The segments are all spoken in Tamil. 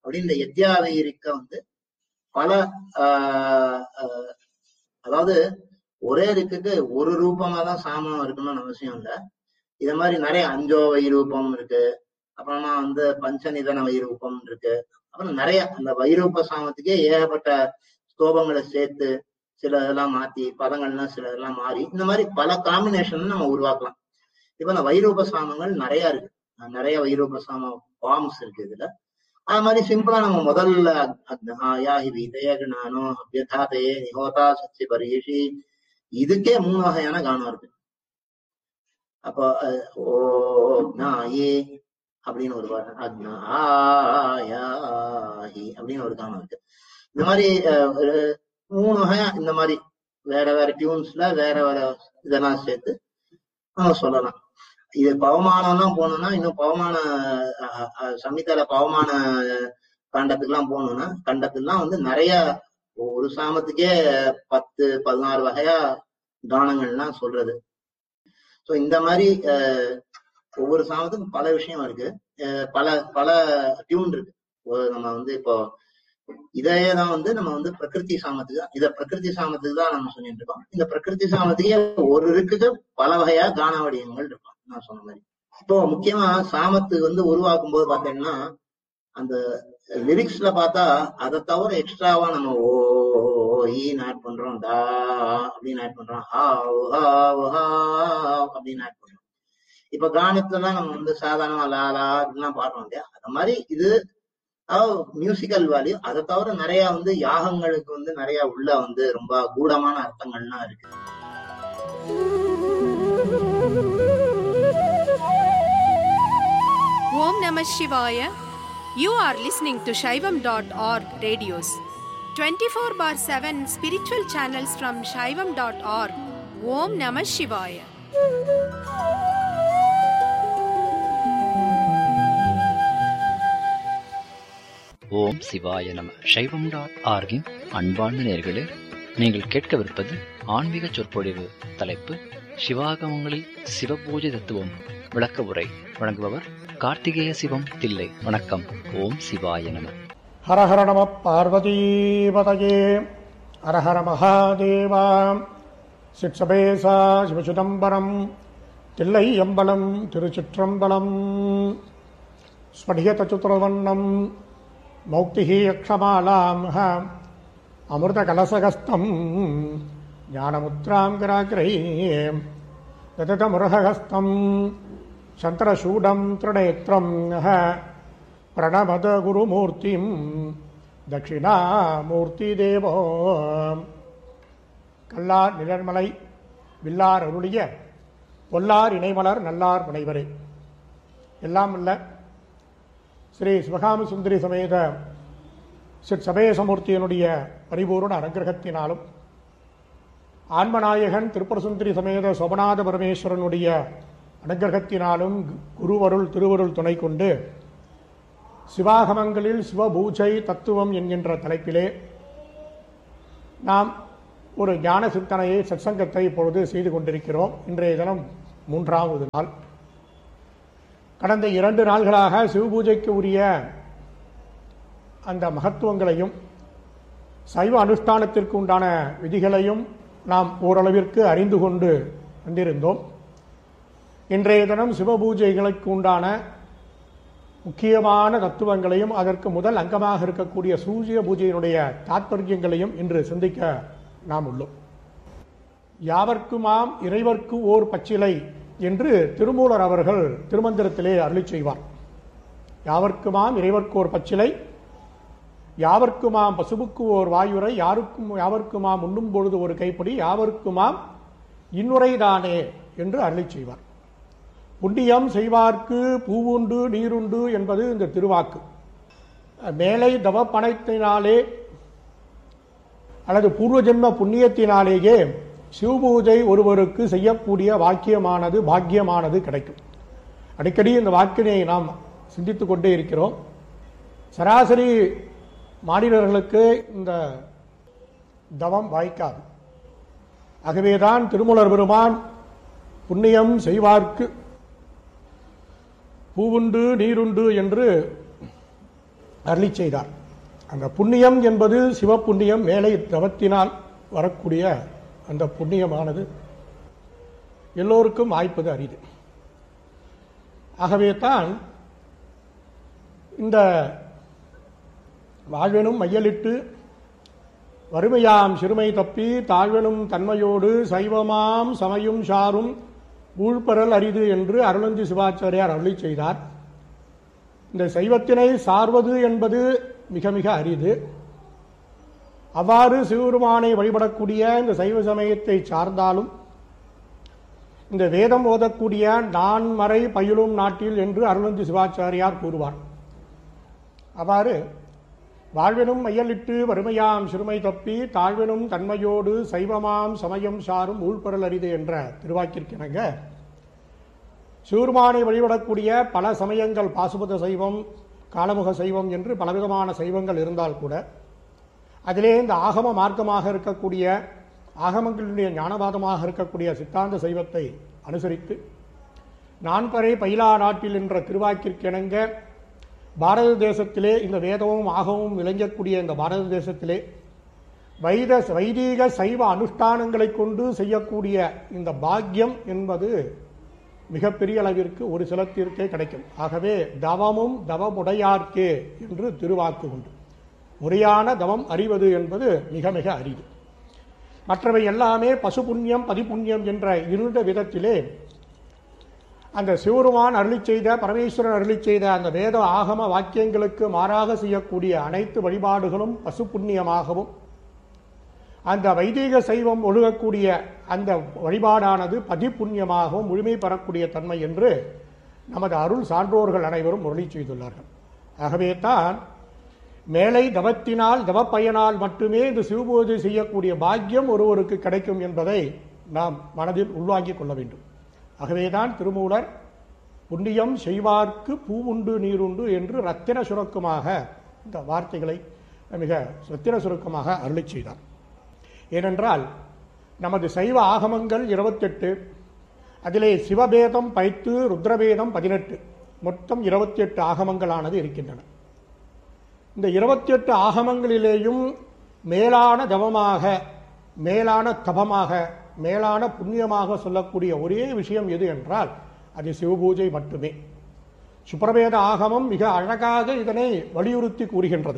அப்படின்னு இந்த எத்யாவைரிக்க வந்து பல ஆஹ் ஆஹ் அதாவது ஒரே ரிக்குக்கு ஒரு ரூபமா தான் சாமம் இருக்கணும்னு அவசியம் இல்லை இத மாதிரி நிறைய அஞ்சோ வைரூபம் இருக்கு அப்புறமா வந்து பஞ்சநிதன வைரூபம் இருக்கு அப்புறம் நிறைய அந்த வைரூப சாமத்துக்கே ஏகப்பட்ட ஸ்தோபங்களை சேர்த்து சில இதெல்லாம் மாத்தி பதங்கள்லாம் சில இதெல்லாம் மாறி இந்த மாதிரி பல காம்பினேஷன் நம்ம உருவாக்கலாம் இப்ப இந்த வைரூப சாமங்கள் நிறைய இருக்கு அஹ் நிறைய வைரூப சாம ஃபார்ம்ஸ் இருக்கு இதுல அது மாதிரி சிம்பிளா நம்ம முதல்ல அக்னஹாயா ஹி விதயகணானோ அபியதாதே நிஹோதா சச்சி பரீஷி இதுக்கே மூணு வகையான கானம் இருக்கு அப்போ அஹ், ஓ நாயே அப்படின்னு ஒரு பாடம் அக்னஹாயாஹி அப்படின்னு ஒரு கானம் இருக்கு இந்த மாதிரி அஹ், ஒரு மூணு வகையா இந்த மாதிரி வேற வேற டியூன்ஸ்ல வேற வேற இதெல்லாம் சேர்த்து நம்ம சொல்லலாம் இது பவமானம்லாம் போகணும்னா இன்னும் பவமான அஹ், அஹ், சம்ஹிதால பவமான காண்டத்துக்குலாம் போகணும்னா கண்டத்துலாம் வந்து நிறைய ஒரு சாமத்துக்கே பத்து பதினாறு வகையா கானங்கள்லாம் சொல்றது ஸோ இந்த மாதிரி அஹ், ஒவ்வொரு சாமத்துக்கும் பல விஷயம் இருக்கு அஹ், பல பல டியூன் இருக்கு ஒரு நம்ம வந்து இப்போ இதையே தான் வந்து நம்ம வந்து பிரகிருதி சாமத்துக்கு தான் இத பிரகிருதி சாமத்துக்கு தான் நம்ம சொல்லிட்டு இருக்கோம் இந்த பிரகிருதி சாமத்துக்கே ஒரு இருக்குக்கு பல வகையா கான வடிவங்கள் இருக்கும் நான் சொன்ன மாதிரி இப்போ முக்கியமா சாமத்து வந்து உருவாக்கும் போது பாத்தீங்கன்னா அந்த லிரிக்ஸ்ல பார்த்தா அதை தவிர எக்ஸ்ட்ராவா நம்ம ஓ ஈன்னு ஆட் பண்றோம் தா அப்படின்னு ஆட் பண்றோம் ஹாவ் ஹாவ் ஹாவ் அப்படின்னு ஆட் பண்றோம் இப்ப கானத்துல நம்ம வந்து சாதாரணமா லா லா அப்படிலாம் பாடுறோம் இல்லையா அந்த மாதிரி இது மியூசிக்கல் வேல்யூ அதை தவிர நிறைய வந்து யாகங்களுக்கு வந்து நிறைய உள்ள வந்து ரொம்ப கூடமான அர்த்தங்கள்லாம் இருக்கு Om Namah Shivaya. You are listening to Shaivam.org radios. 24 bar 7 spiritual channels from Shaivam.org. Om Namah Shivaya. ஓம் சிவாய நம சைவம் டாட் ஆர்கின் அன்பார்ந்த நேர்களே நீங்கள் கேட்கவிருப்பது ஆன்மீக சொற்பொழிவு தலைப்பு சிவாகமங்களில் சிவபூஜை தத்துவம் விளக்க உரை வழங்குபவர் கார்த்திகேய சிவம் தில்லை வணக்கம் ஓம் சிவாய நம ஹர ஹர நம பார்வதீபதயே ஹர ஹர மகாதேவா சிற்சபேசா சிவசுதம்பரம் தில்லை அம்பலம் திருச்சிற்றம்பலம் ஸ்படிகதச்சுத்திரவண்ணம் மௌக்திஹி யக்ஷமாலாம் அமிர்தகலசகஸ்தம் ஞானமுத்ராம் கிராகிரை தததமுருகஸ்தம் சந்திரசூடம் திருநேத்திரம் பிரணமத குருமூர்த்திம் தட்சிணாமூர்த்தி தேவோ கல்லார் நிழன்மலை வில்லார் அருளிய பொல்லார் இணைமலர் நல்லார் முனைவரே எல்லாம் இல்ல ஸ்ரீ சிவகாம சுந்தரி சமேத சிற் சமேசமூர்த்தியினுடைய பரிபூர்ண அனுகிரகத்தினாலும் ஆன்மநாயகன் திருப்பரசுந்தரி சமேத சோமநாத பரமேஸ்வரனுடைய அனுகிரகத்தினாலும் குருவருள் திருவருள் துணை கொண்டு சிவாகமங்களில் சிவபூஜை தத்துவம் என்கின்ற தலைப்பிலே நாம் ஒரு ஞான சிந்தனையை சத்சங்கத்தை இப்பொழுது செய்து கொண்டிருக்கிறோம் இன்றைய தினம் மூன்றாவது நாள் கடந்த இரண்டு நாள்களாக சிவபூஜைக்கு உரிய அந்த மகத்துவங்களையும் சைவ அனுஷ்டானத்திற்கு உண்டான விதிகளையும் நாம் ஓரளவிற்கு அறிந்து கொண்டு வந்திருந்தோம் இன்றைய தினம் சிவபூஜைகளுக்கு உண்டான முக்கியமான தத்துவங்களையும் அதற்கு முதல் அங்கமாக இருக்கக்கூடிய சூரிய பூஜையினுடைய தாத்பரியங்களையும் இன்று சிந்திக்க நாம் உள்ளோம் யாவர்க்குமாம் இறைவர்க்கு ஓர் பச்சிலை என்று திருமூலர் அவர்கள் திருமந்திரத்திலே அருளி செய்வார் யாவர்க்குமாம் இறைவர்க்கு ஓர் பச்சிலை யாவர்க்குமாம் பசுவுக்கு ஓர் வாயுரை யாருக்கும் யாவர்க்குமாம் உண்ணும் பொழுது ஒரு கைப்பிடி யாவர்க்குமாம் இன்னுரைதானே என்று அருளி செய்வார் புண்ணியம் செய்வார்க்கு பூவுண்டு நீருண்டு என்பது இந்த திருவாக்கு மேலை தவ பணத்தினாலே அல்லது பூர்வ ஜென்ம புண்ணியத்தினாலேயே சிவபூஜை ஒருவருக்கு செய்யக்கூடிய வாக்கியமானது பாக்கியமானது கிடைக்கும் அடிக்கடி இந்த வாக்கினை நாம் சிந்தித்துக் கொண்டே இருக்கிறோம் சராசரி மாநிலர்களுக்கு இந்த தவம் வாய்க்காது ஆகவேதான் திருமூலர் பெருமான் புண்ணியம் செய்வார்க்கு பூவுண்டு நீருண்டு என்று அருளி செய்தார் அந்த புண்ணியம் என்பது சிவப்புண்ணியம் மேலை தவத்தினால் வரக்கூடிய அந்த புண்ணியமானது எல்லோருக்கும் வாய்ப்பது அரிது ஆகவே தான் இந்த வாழ்வெனும் மையலிட்டு வறுமையாம் சிறுமை தப்பி தாழ்வெனும் தன்மையோடு சைவமாம் சமயும் சாரும் ஊழ்பெறல் அரிது என்று அருளந்தி சிவாச்சாரியார் அருளி செய்தார் இந்த சைவத்தினை சார்வது என்பது மிக மிக அரிது அவ்வாறு சிவபெருமானை வழிபடக்கூடிய இந்த சைவ சமயத்தை சார்ந்தாலும் இந்த வேதம் ஓதக்கூடிய நான்மறை பயிலும் நாட்டில் என்று அருளந்தி சிவாச்சாரியார் கூறுவார் அவ்வாறு வாழ்வெனும் மையலிட்டு வறுமையாம் சிறுமை தப்பி தாழ்வெனும் தன்மையோடு சைவமாம் சமயம் சாரும் ஊழ்பொருள் அரிது என்ற திருவாக்கிற்கிணங்க சிவருமானை வழிபடக்கூடிய பல சமயங்கள் பாசுபத சைவம் காலமுக சைவம் என்று பலவிதமான சைவங்கள் இருந்தால் கூட அதிலே இந்த ஆகம மார்க்கமாக இருக்கக்கூடிய ஆகமங்களுடைய ஞானவாதமாக இருக்கக்கூடிய சித்தாந்த சைவத்தை அனுசரித்து நான்பறை பயிலா நாட்டில் என்ற திருவாக்கிற்கிணங்க பாரத தேசத்திலே இந்த வேதமும் ஆகமும் விளங்கக்கூடிய இந்த பாரத தேசத்திலே வைத வைதீக சைவ அனுஷ்டானங்களை கொண்டு செய்யக்கூடிய இந்த பாக்கியம் என்பது மிகப்பெரிய அளவிற்கு ஒரு சிலத்திற்கே கிடைக்கும் ஆகவே தவமும் தவமுடையார்க்கே என்று திருவாக்கு உண்டு முறையான தவம் அறிவது என்பது மிக மிக அரிது மற்றவை எல்லாமே பசு புண்ணியம் பதிப்புண்ணியம் என்ற இருண்ட விதத்திலே அந்த சிவருமான் அருளி செய்த பரமேஸ்வரன் அருளி செய்த அந்த வேத ஆகம வாக்கியங்களுக்கு மாறாக செய்யக்கூடிய அனைத்து வழிபாடுகளும் பசு புண்ணியமாகவும் அந்த வைதீக சைவம் ஒழுகக்கூடிய அந்த வழிபாடானது பதிப்புண்ணியமாகவும் முழுமை பெறக்கூடிய தன்மை என்று நமது அருள் சான்றோர்கள் அனைவரும் அருளி செய்துள்ளார்கள் ஆகவே தான் மேலை தவத்தினால் தவப்பயனால் மட்டுமே இந்த சிவபூஜை செய்யக்கூடிய பாக்கியம் ஒருவருக்கு கிடைக்கும் என்பதை நாம் மனதில் உள்வாங்கிக் கொள்ள வேண்டும் ஆகவேதான் திருமூலர் புண்ணியம் செய்வார்க்கு பூவுண்டு நீருண்டு என்று ரத்தின சுருக்கமாக இந்த வார்த்தைகளை மிக ரத்தின சுருக்கமாக அருளி செய்தார் ஏனென்றால் நமது சைவ ஆகமங்கள் இருபத்தெட்டு அதிலே சிவபேதம் பைத்து ருத்ரபேதம் பதினெட்டு மொத்தம் இருபத்தி எட்டு ஆகமங்களானது இருக்கின்றன இந்த இருபத்தி எட்டு ஆகமங்களிலேயும் மேலான தவமாக மேலான தபமாக மேலான புண்ணியமாக சொல்லக்கூடிய ஒரே விஷயம் எது என்றால் அது சிவபூஜை மட்டுமே சுப்பிரவேத ஆகமம் மிக அழகாக இதனை வலியுறுத்தி கூறுகின்றது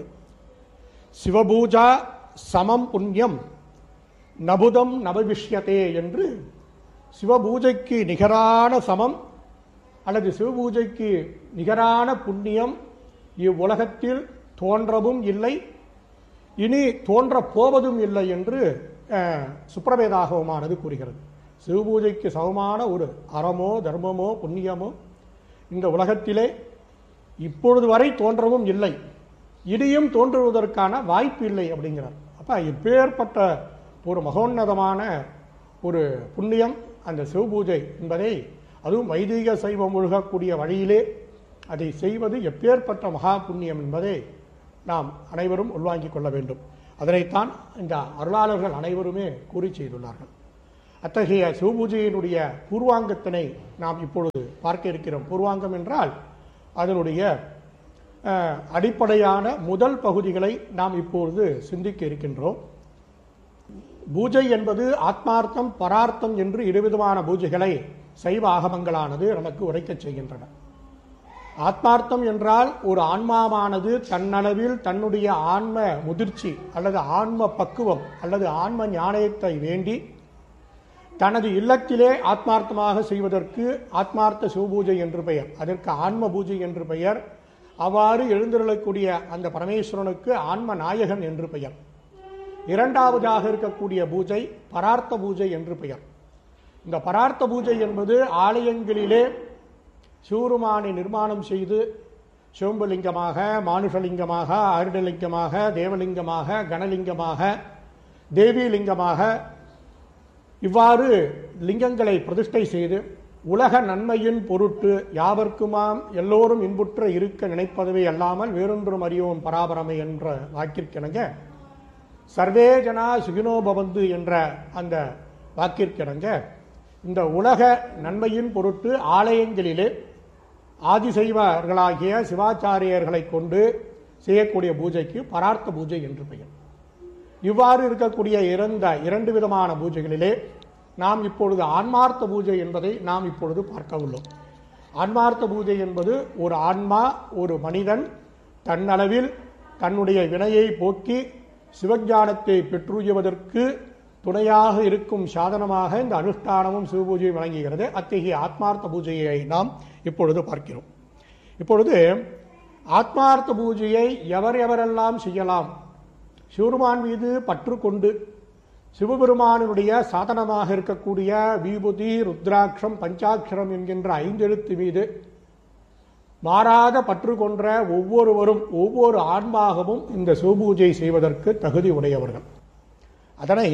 சிவபூஜா சமம் புண்ணியம் நபுதம் நபவிஷ்யதே என்று சிவபூஜைக்கு நிகரான சமம் அல்லது சிவபூஜைக்கு நிகரான புண்ணியம் இவ்வுலகத்தில் தோன்றவும் இல்லை இனி தோன்றப் போவதும் இல்லை என்று அஹ், சுப்பிரவேதாகவமானது கூறுகிறது சிவபூஜைக்கு சமமான ஒரு அறமோ தர்மமோ புண்ணியமோ இந்த உலகத்திலே இப்பொழுது வரை தோன்றவும் இல்லை இனியும் தோன்றுவதற்கான வாய்ப்பு இல்லை அப்படிங்கிறார் அப்ப இப்பேற்பட்ட ஒரு மகோன்னதமான ஒரு புண்ணியம் அந்த சிவபூஜை என்பதை அதுவும் வைதிக சைவம் ஒழுகக்கூடிய வழியிலே அதை செய்வது எப்பேற்பட்ட மகா புண்ணியம் என்பதை நாம் அனைவரும் உள்வாங்கிக் கொள்ள வேண்டும் அதனைத்தான் இந்த அருளாளர்கள் அனைவருமே கூறி செய்துள்ளார்கள் அத்தகைய சிவபூஜையினுடைய பூர்வாங்கத்தினை நாம் இப்பொழுது பார்க்க இருக்கிறோம் பூர்வாங்கம் என்றால் அதனுடைய அஹ், அடிப்படையான முதல் பகுதிகளை நாம் இப்பொழுது சிந்திக்க இருக்கின்றோம் பூஜை என்பது ஆத்மார்த்தம் பரார்த்தம் என்று இருவிதமான பூஜைகளை சைவ ஆகமங்களானது நமக்கு உரைக்கச் செய்கின்றன ஆத்மார்த்தம் என்றால் ஒரு ஆன்மாவானது தன்னளவில் தன்னுடைய ஆன்ம முதிர்ச்சி அல்லது ஆன்ம பக்குவம் அல்லது ஆன்ம ஞானத்தை வேண்டி தனது இல்லத்திலே ஆத்மார்த்தமாக செய்வதற்கு ஆத்மார்த்த சிவபூஜை என்று பெயர் அதற்கு ஆன்ம பூஜை என்று பெயர் அவ்வாறு எழுந்தருளக்கூடிய அந்த பரமேஸ்வரனுக்கு ஆன்ம நாயகன் என்று பெயர் இரண்டாவதாக இருக்கக்கூடிய பூஜை பரார்த்த பூஜை என்று பெயர் இந்த பரார்த்த பூஜை என்பது ஆலயங்களிலே சிவருமானை நிர்மாணம் செய்து சிவம்பலிங்கமாக மானுஷலிங்கமாக ஆருடலிங்கமாக தேவலிங்கமாக கணலிங்கமாக தேவிலிங்கமாக இவ்வாறு லிங்கங்களை பிரதிஷ்டை செய்து உலக நன்மையின் பொருட்டு யாவர்க்குமாம் எல்லோரும் இன்புற்ற இருக்க நினைப்பதுவே அல்லாமல் வேறொன்றும் அறியோம் பராபரமை என்ற வாக்கிற்கிணங்க சர்வே ஜனா சுகினோ பவந்து என்ற அந்த வாக்கிற்கிணங்க இந்த உலக நன்மையின் பொருட்டு ஆலயங்களிலே ஆதிசைவர்களாகிய சிவாச்சாரியர்களை கொண்டு செய்யக்கூடிய பூஜைக்கு பரார்த்த பூஜை என்று பெயர் இவ்வாறு இருக்கக்கூடிய இரண்ட இரண்டு விதமான பூஜைகளிலே நாம் இப்பொழுது ஆன்மார்த்த பூஜை என்பதை நாம் இப்பொழுது பார்க்க உள்ளோம் ஆன்மார்த்த பூஜை என்பது ஒரு ஆன்மா ஒரு மனிதன் தன்னளவில் தன்னுடைய வினையை போக்கி சிவஞானத்தை பெற்றுயவதற்கு துணையாக இருக்கும் சாதனமாக இந்த அனுஷ்டானமும் சிவபூஜையும் வழங்குகிறது அத்தகைய ஆத்மார்த்த பூஜையை நாம் இப்பொழுது பார்க்கிறோம் இப்பொழுது ஆத்மார்த்த பூஜையை எவர் எவரெல்லாம் செய்யலாம் சிவருமான் மீது பற்று கொண்டு சிவபெருமானுடைய சாதனமாக இருக்கக்கூடிய விபூதி ருத்ராட்சம் பஞ்சாட்சரம் என்கின்ற ஐந்தெழுத்து மீது மாறாத பற்று கொன்ற ஒவ்வொருவரும் ஒவ்வொரு ஆன்மாகவும் இந்த சிவபூஜை செய்வதற்கு தகுதி உடையவர்கள் அதனை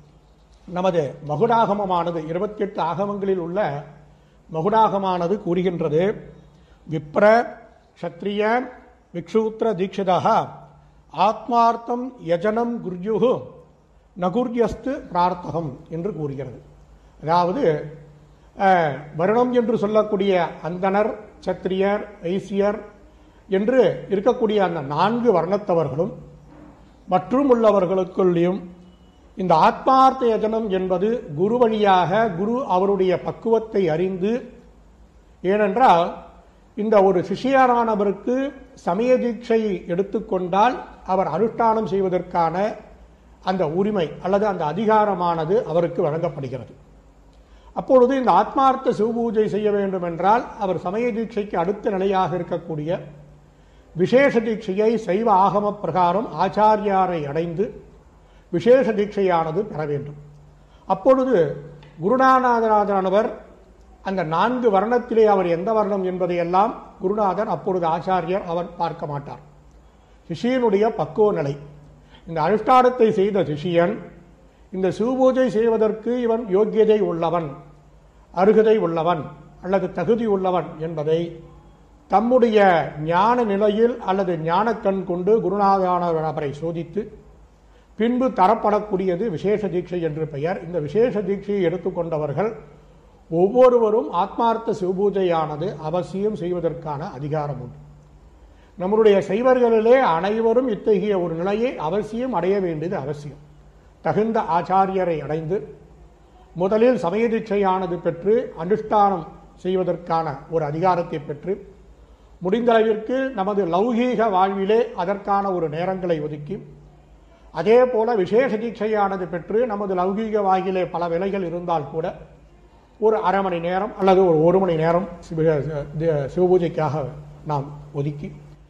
நமது மகுடாகமமானது இருபத்தி எட்டு ஆகமங்களில் உள்ள மகுடாகமானது கூறுகின்றது விப்ர க்ஷத்ரிய விக்ஷூத்திர தீட்சிதா ஆத்மார்த்தம் யஜனம் குர்யுகு நகுர்யஸ்து பிரார்த்தகம் என்று கூறுகிறது அதாவது அஹ், வருணம் என்று சொல்லக்கூடிய அந்தனர் சத்திரியர் வைசியர் என்று இருக்கக்கூடிய அந்த நான்கு வர்ணத்தவர்களும் மற்றும் உள்ளவர்களுக்குள்ளேயும் இந்த ஆத்மார்த்த யஜனம் என்பது குரு வழியாக குரு அவருடைய பக்குவத்தை அறிந்து ஏனென்றால் இந்த ஒரு சிஷியரானவருக்கு சமய தீட்சை எடுத்துக்கொண்டால் அவர் அனுஷ்டானம் செய்வதற்கான அந்த உரிமை அல்லது அந்த அதிகாரமானது அவருக்கு வழங்கப்படுகிறது அப்பொழுது இந்த ஆத்மார்த்த சிவபூஜை செய்ய வேண்டும் என்றால் அவர் சமய தீட்சைக்கு அடுத்த நிலையாக இருக்கக்கூடிய விசேஷ தீட்சையை சைவ ஆகம பிரகாரம் ஆச்சாரியாரை அடைந்து விசேஷ தீட்சையானது பெற வேண்டும் அப்பொழுது குருநாதராஜரானவர் அந்த நான்கு வர்ணத்திலே அவர் எந்த வர்ணம் என்பதையெல்லாம் குருநாதர் அப்பொழுது ஆச்சாரியர் அவர் பார்க்க மாட்டார் சிஷியனுடைய பக்குவ நிலை இந்த அனுஷ்டானத்தை செய்த சிஷியன் இந்த சிவபூஜை செய்வதற்கு இவன் யோக்கியதை உள்ளவன் அருகதை உள்ளவன் அல்லது தகுதி உள்ளவன் என்பதை தம்முடைய ஞான நிலையில் அல்லது ஞானக்கண் கொண்டு குருநாதானவர் அவரை சோதித்து பின்பு தரப்படக்கூடியது விசேஷ தீட்சை என்று பெயர் இந்த விசேஷ தீட்சையை எடுத்துக்கொண்டவர்கள் ஒவ்வொருவரும் ஆத்மார்த்த சிவபூஜையானது அவசியம் செய்வதற்கான அதிகாரம் உண்டு நம்முடைய சைவர்களிலே அனைவரும் இத்தகைய ஒரு நிலையை அவசியம் அடைய வேண்டியது அவசியம் தகுந்த ஆச்சாரியரை அடைந்து முதலில் சமய தீட்சையானது பெற்று அனுஷ்டானம் செய்வதற்கான ஒரு அதிகாரத்தை பெற்று முடிந்தளவிற்கு நமது லௌகீக வாழ்விலே அதற்கான ஒரு நேரங்களை ஒதுக்கி அதே போல விசேஷ தீட்சையானது பெற்று நமது லௌகீக வாழ்விலே பல விலைகள் இருந்தால் கூட ஒரு அரை மணி நேரம் அல்லது ஒரு ஒரு மணி நேரம் சிவ- தி- சிவபூஜைக்காக நாம் ஒதுக்கி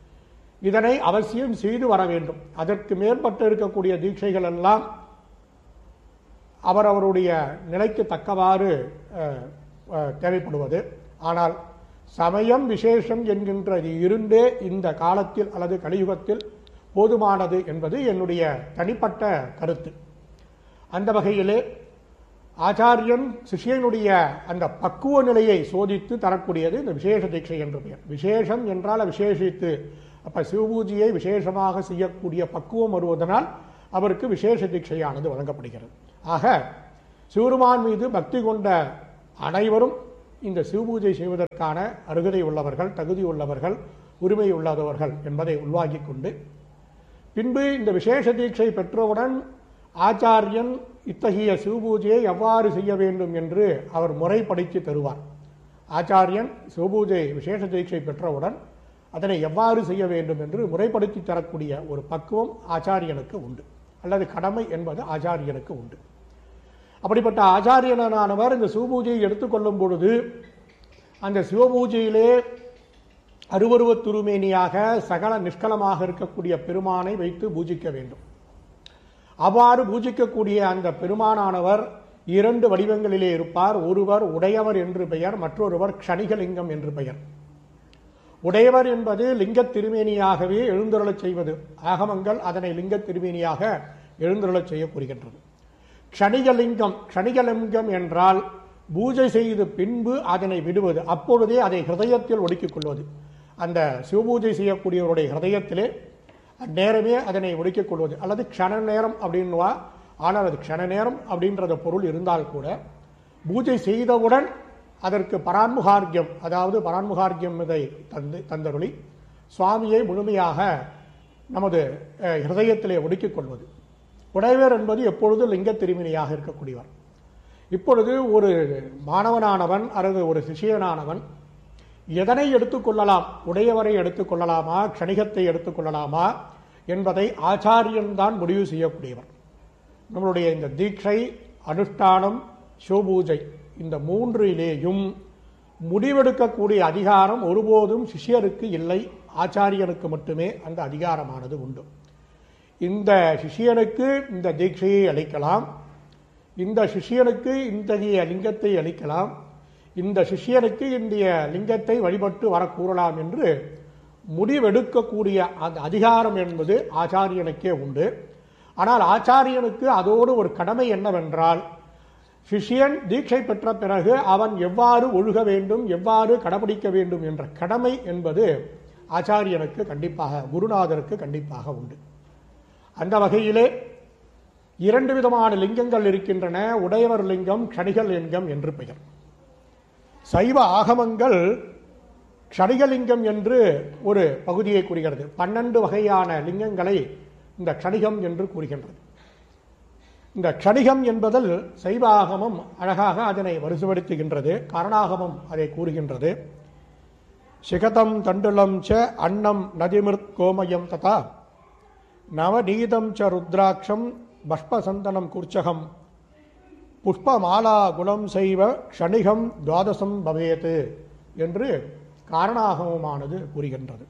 இதனை அவசியம் செய்து வர வேண்டும் அதற்கு மேற்பட்டு இருக்கக்கூடிய தீட்சைகள் எல்லாம் அவரவருடைய நிலைக்கு தக்கவாறு அஹ், அஹ், தேவைப்படுவது ஆனால் சமயம் விசேஷம் என்கின்ற இது இருந்தே இந்த காலத்தில் அல்லது கலியுகத்தில் போதுமானது என்பது என்னுடைய தனிப்பட்ட கருத்து அந்த வகையிலே ஆச்சாரியன் சிஷியனுடைய அந்த பக்குவ நிலையை சோதித்து தரக்கூடியது இந்த விசேஷ தீட்சை என்று பெயர் விசேஷம் என்றால் விசேஷித்து அப்ப சிவபூஜையை விசேஷமாக செய்யக்கூடிய பக்குவம் வருவதனால் அவருக்கு விசேஷ தீட்சையானது வழங்கப்படுகிறது ஆக சிவருமான் மீது பக்தி கொண்ட அனைவரும் இந்த சிவபூஜை செய்வதற்கான அருகதை உள்ளவர்கள் தகுதி உள்ளவர்கள் உரிமை உள்ளவர்கள் என்பதை உள்வாங்கிக் கொண்டு பின்பு இந்த விசேஷ தீட்சை பெற்றவுடன் ஆச்சாரியன் இத்தகைய சிவபூஜையை எவ்வாறு செய்ய வேண்டும் என்று அவர் முறைப்படுத்தி தருவார் ஆச்சாரியன் சிவபூஜை விசேஷ தீட்சை பெற்றவுடன் அதனை எவ்வாறு செய்ய வேண்டும் என்று முறைப்படுத்தி தரக்கூடிய ஒரு பக்குவம் ஆச்சாரியனுக்கு உண்டு அல்லது கடமை என்பது ஆச்சாரியனுக்கு உண்டு அப்படிப்பட்ட ஆச்சாரியனானவர் இந்த சிவபூஜையை எடுத்துக்கொள்ளும் பொழுது அந்த சிவபூஜையிலே அருவருவத் திருமேனியாக சகல நிஷ்கலமாக இருக்கக்கூடிய பெருமானை வைத்து பூஜிக்க வேண்டும் அவ்வாறு பூஜிக்கக்கூடிய அந்த பெருமானானவர் இரண்டு வடிவங்களிலே இருப்பார் ஒருவர் உடையவர் என்று பெயர் மற்றொருவர் க்ஷணிகலிங்கம் என்று பெயர் உடையவர் என்பது லிங்கத் திருமேனியாகவே எழுந்தருளச் செய்வது ஆகமங்கள் அதனை லிங்கத் திருமேனியாக எழுந்தருளச் செய்ய கூறுகின்றது க்ஷணிகலிங்கம் க்ஷணிகலிங்கம் என்றால் பூஜை செய்து பின்பு அதனை விடுவது அப்பொழுதே அதை ஹிருதயத்தில் ஒடுக்கிக் கொள்வது அந்த சிவபூஜை செய்யக்கூடியவருடைய ஹிருதயத்திலே அந்நேரமே அதனை ஒடுக்கிக் கொள்வது அல்லது க்ஷண நேரம் அப்படின்வா ஆனால் அது க்ஷண நேரம் அப்படின்றத பொருள் இருந்தால் கூட பூஜை செய்தவுடன் அதற்கு பரான்முகார்க்கியம் அதாவது பரான்முகார்க்கியம் இதை தந்து தந்தருளி சுவாமியை முழுமையாக நமது அஹ், ஹிருதயத்திலே ஒடுக்கிக் கொள்வது உடையவர் என்பது எப்பொழுதும் லிங்க திருமணியாக இருக்கக்கூடியவர் இப்பொழுது ஒரு மாணவனானவன் அல்லது ஒரு சிஷியனானவன் எதனை எடுத்துக்கொள்ளலாம் உடையவரை எடுத்துக்கொள்ளலாமா க்ஷணிகத்தை எடுத்துக்கொள்ளலாமா என்பதை ஆச்சாரியன்தான் முடிவு செய்யக்கூடியவர் நம்மளுடைய இந்த தீட்சை அனுஷ்டானம் சிவபூஜை இந்த மூன்றிலேயும் முடிவெடுக்கக்கூடிய அதிகாரம் ஒருபோதும் சிஷ்யருக்கு இல்லை ஆச்சாரியனுக்கு மட்டுமே அந்த அதிகாரமானது உண்டு இந்த சிஷியனுக்கு இந்த தீட்சையை அளிக்கலாம் இந்த சிஷியனுக்கு இத்தகைய லிங்கத்தை அளிக்கலாம் இந்த சிஷியனுக்கு இந்திய லிங்கத்தை வழிபட்டு வரக்கூறலாம் என்று முடிவெடுக்கக்கூடிய அந்த அதிகாரம் என்பது ஆச்சாரியனுக்கே உண்டு ஆனால் ஆச்சாரியனுக்கு அதோடு ஒரு கடமை என்னவென்றால் சிஷ்யன் தீட்சை பெற்ற பிறகு அவன் எவ்வாறு ஒழுக வேண்டும் எவ்வாறு கடைபிடிக்க வேண்டும் என்ற கடமை என்பது ஆச்சாரியனுக்கு கண்டிப்பாக குருநாதருக்கு கண்டிப்பாக உண்டு அந்த வகையிலே இரண்டு விதமான லிங்கங்கள் இருக்கின்றன உடையவர் லிங்கம் க்ஷணிகள் லிங்கம் என்று பெயர் சைவ ஆகமங்கள் க்ஷணிகலிங்கம் என்று ஒரு பகுதியை கூறுகிறது பன்னெண்டு வகையான லிங்கங்களை இந்த க்ஷணிகம் என்று கூறுகின்றது இந்த க்ஷணிகம் என்பதில் சைவ ஆகமம் அழகாக அதனை வரிசைப்படுத்துகின்றது கரணாகமம் அதை கூறுகின்றது சிகதம் தண்டுலம் ச அன்னம் நதிமிர்த் கோமயம் ததா நவநீதம் ச ருத்ராட்சம் பஷ்பசந்தனம் குர்ச்சகம் புஷ்பமாலா குணம் செய்வ க்ஷணிகம் துவாதசம் பவேத் என்று காரணாகமமானது கூறுகின்றது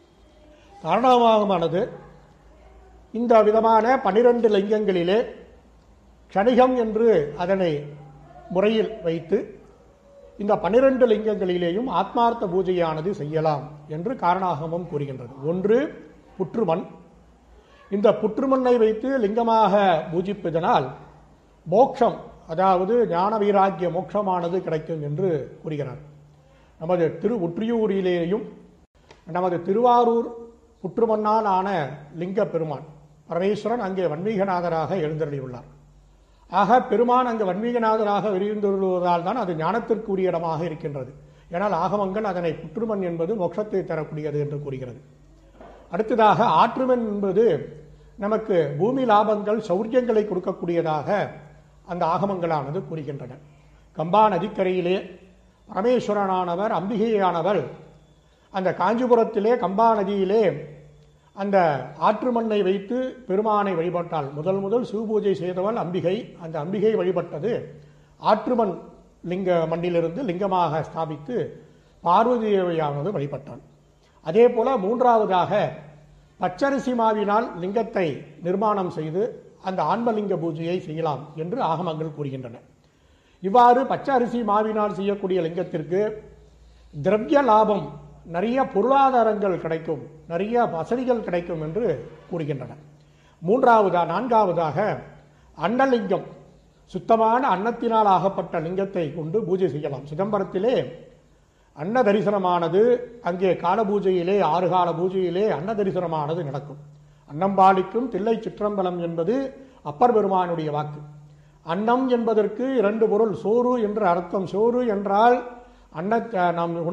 காரணாகமானது இந்த விதமான பனிரெண்டு லிங்கங்களிலே க்ஷணிகம் என்று அதனை முறையில் வைத்து இந்த பனிரெண்டு லிங்கங்களிலேயும் ஆத்மார்த்த பூஜையானது செய்யலாம் என்று காரணாகமம் கூறுகின்றது ஒன்று புற்றுமண் இந்த புற்றுமண்ணை வைத்து லிங்கமாக பூஜிப்பதனால் மோட்சம் அதாவது ஞான வைராக்கிய மோட்சமானது கிடைக்கும் என்று கூறுகிறார் நமது திரு உற்றியூரிலேயும் நமது திருவாரூர் புற்றுமண்ணால் ஆன லிங்க பெருமான் பரமேஸ்வரன் அங்கே வன்மீகநாதராக எழுந்தருளியுள்ளார் ஆக பெருமான் அங்கு வன்மீகநாதராக எழுந்தருளுவதால் தான் அது ஞானத்திற்கு உரிய இடமாக இருக்கின்றது ஏனால் ஆகமங்கள் அதனை புற்றுமண் என்பது மோட்சத்தை தரக்கூடியது என்று கூறுகிறது அடுத்ததாக ஆற்றுமன் என்பது நமக்கு பூமி லாபங்கள் சௌரியங்களை கொடுக்கக்கூடியதாக அந்த ஆகமங்களானது கூறுகின்றன கம்பா நதிக்கரையிலே பரமேஸ்வரனானவர் அம்பிகையானவர் அந்த காஞ்சிபுரத்திலே கம்பா நதியிலே அந்த ஆற்று மண்ணை வைத்து பெருமானை வழிபட்டாள் முதல் முதல் சிவபூஜை செய்தவள் அம்பிகை அந்த அம்பிகை வழிபட்டது ஆற்றுமண் லிங்க மண்ணிலிருந்து லிங்கமாக ஸ்தாபித்து பார்வதி தேவியானது வழிபட்டாள் அதே போல மூன்றாவதாக பச்சரிசி மாவினால் லிங்கத்தை நிர்மாணம் செய்து அந்த ஆன்மலிங்க பூஜையை செய்யலாம் என்று ஆகமங்கள் கூறுகின்றன இவ்வாறு பச்சை அரிசி மாவினால் செய்யக்கூடிய லிங்கத்திற்கு திரவிய லாபம் நிறைய பொருளாதாரங்கள் கிடைக்கும் நிறைய வசதிகள் கிடைக்கும் என்று கூறுகின்றன மூன்றாவதா நான்காவதாக அன்னலிங்கம் சுத்தமான அன்னத்தினால் ஆகப்பட்ட லிங்கத்தை கொண்டு பூஜை செய்யலாம் சிதம்பரத்திலே அன்ன தரிசனமானது அங்கே கால பூஜையிலே ஆறு கால பூஜையிலே அன்ன தரிசனமானது நடக்கும் அன்னம்பாலிக்கும் தில்லை சிற்றம்பலம் என்பது அப்பர் பெருமானுடைய வாக்கு அன்னம் என்பதற்கு இரண்டு பொருள் சோறு என்ற அர்த்தம் சோறு என்றால் அன்ன நாம்